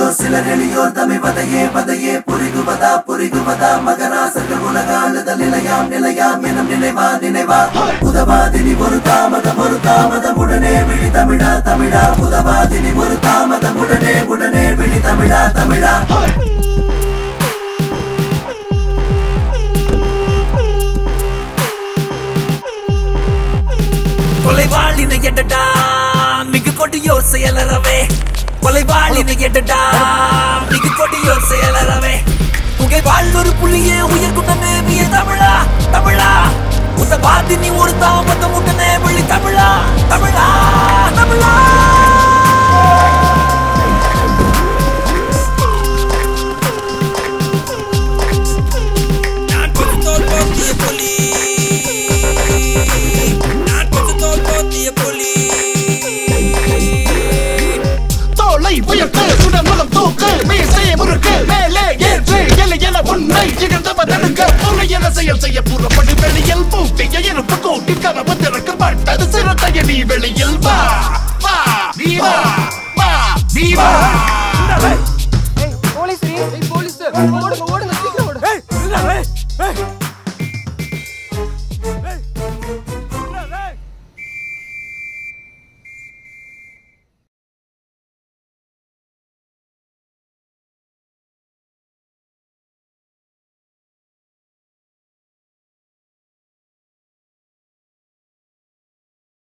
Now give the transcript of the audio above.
சிலர் எளியோர் தமை வதையே வதையே புரிகுவதா புரிகுவதா மகராசர்கள் உலகாளுதல் நிலையாம் நிலையாம் எனும் நினைவா நினைவா உதவாதினி ஒரு தாமதம் ஒரு தாமதம் உடனே விழி தமிழா தமிழா உதவாதினி ஒரு தாமதம் உடனே உடனே விழி தமிழா தமிழா கொலைவாளினை எடடா மிகு கொடியோர் செயலறவே கொலைவாளினை எடடா மிகு கொடியோர் செயலறவே புகை வாழ்ந்தொரு புலியே உயிர் குண்டமே மிய தமிழா தமிழா உந்த பாதினி ஒரு தாமதம் உடனே விழி தமிழா தமிழா தமிழா நான் கொடுத்தோல் போத்திய புலி நான் கொடுத்தோல் போத்திய புலி தோலை உயர்த்து சுடர் மலம் தூக்கு மீசையை முறுக்கு மேலே ஏற்று எலை என உன்னை இகழ்ந்தவர் தடுக்க உன்னை என செயல் செய்ய புறப்படு வெளியில் பூட்டிய இருப்பு கூட்டி கனவு திறக்கப்பட்டது சிறத்தைய நீ வெளியில் வா வா நீ வா வா நீ வா போலீஸ் போலீஸ் ஓடுங்க